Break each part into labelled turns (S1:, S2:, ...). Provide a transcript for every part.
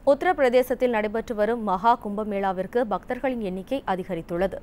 S1: உத்தரப்பிரதேசத்தில் நடைபெற்று வரும் மகா கும்பமேளாவிற்கு பக்தர்களின் எண்ணிக்கை அதிகரித்துள்ளது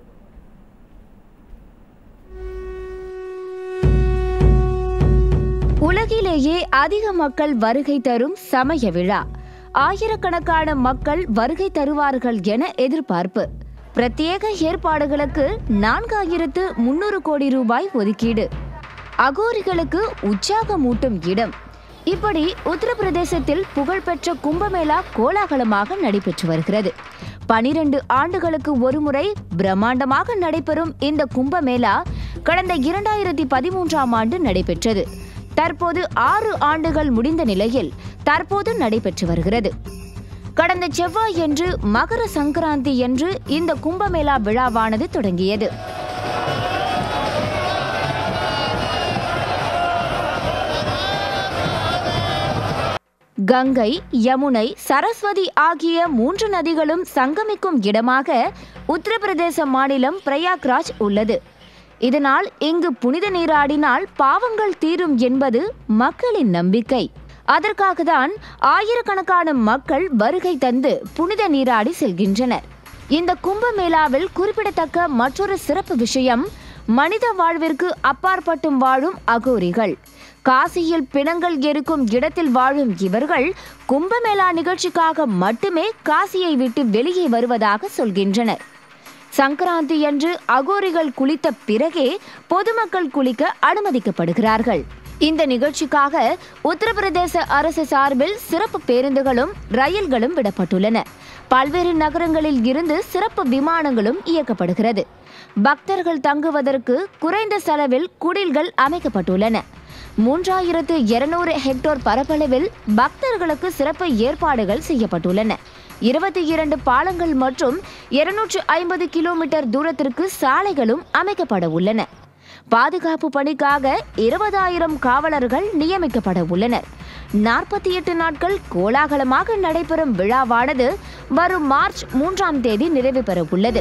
S2: உலகிலேயே அதிக மக்கள் வருகை தரும் சமய விழா ஆயிரக்கணக்கான மக்கள் வருகை தருவார்கள் என எதிர்பார்ப்பு பிரத்யேக ஏற்பாடுகளுக்கு நான்காயிரத்து முன்னூறு கோடி ரூபாய் ஒதுக்கீடு அகோரிகளுக்கு உற்சாகமூட்டும் இடம் இப்படி உத்தரப்பிரதேசத்தில் புகழ்பெற்ற கும்பமேளா கோலாகலமாக நடைபெற்று வருகிறது பனிரெண்டு ஆண்டுகளுக்கு ஒருமுறை பிரம்மாண்டமாக நடைபெறும் இந்த கும்பமேளா கடந்த இரண்டாயிரத்தி பதிமூன்றாம் ஆண்டு நடைபெற்றது தற்போது ஆறு ஆண்டுகள் முடிந்த நிலையில் தற்போது நடைபெற்று வருகிறது கடந்த செவ்வாயன்று மகர சங்கராந்தி என்று இந்த கும்பமேளா விழாவானது தொடங்கியது கங்கை யமுனை சரஸ்வதி ஆகிய மூன்று நதிகளும் சங்கமிக்கும் இடமாக உத்தரப்பிரதேச மாநிலம் பிரயாக்ராஜ் உள்ளது இதனால் இங்கு புனித நீராடினால் பாவங்கள் தீரும் என்பது மக்களின் நம்பிக்கை அதற்காக தான் ஆயிரக்கணக்கான மக்கள் வருகை தந்து புனித நீராடி செல்கின்றனர் இந்த கும்பமேளாவில் குறிப்பிடத்தக்க மற்றொரு சிறப்பு விஷயம் மனித வாழ்விற்கு அப்பாற்பட்டும் வாழும் அகோரிகள் காசியில் பிணங்கள் எரிக்கும் இடத்தில் வாழும் இவர்கள் கும்பமேளா நிகழ்ச்சிக்காக மட்டுமே காசியை விட்டு வெளியே வருவதாக சொல்கின்றனர் சங்கராந்தி அன்று அகோரிகள் குளித்த பிறகே பொதுமக்கள் குளிக்க அனுமதிக்கப்படுகிறார்கள் இந்த நிகழ்ச்சிக்காக உத்தரப்பிரதேச அரசு சார்பில் சிறப்பு பேருந்துகளும் ரயில்களும் விடப்பட்டுள்ளன பல்வேறு நகரங்களில் இருந்து சிறப்பு விமானங்களும் இயக்கப்படுகிறது பக்தர்கள் தங்குவதற்கு குறைந்த செலவில் குடில்கள் அமைக்கப்பட்டுள்ளன மூன்றாயிரத்து இருநூறு ஹெக்டோர் பரப்பளவில் பக்தர்களுக்கு சிறப்பு ஏற்பாடுகள் செய்யப்பட்டுள்ளன இருபத்தி இரண்டு பாலங்கள் மற்றும் இருநூற்று ஐம்பது கிலோமீட்டர் தூரத்திற்கு சாலைகளும் அமைக்கப்பட உள்ளன பாதுகாப்பு பணிக்காக இருபதாயிரம் காவலர்கள் நியமிக்கப்பட உள்ளனர் நாற்பத்தி எட்டு நாட்கள் கோலாகலமாக நடைபெறும் விழாவானது வரும் மார்ச் மூன்றாம் தேதி நிறைவு பெற உள்ளது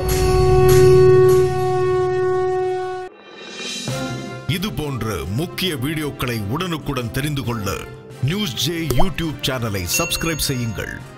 S3: இது போன்ற முக்கிய வீடியோக்களை உடனுக்குடன் தெரிந்து கொள்ள நியூஸ் ஜே யூடியூப் சேனலை சப்ஸ்கிரைப் செய்யுங்கள்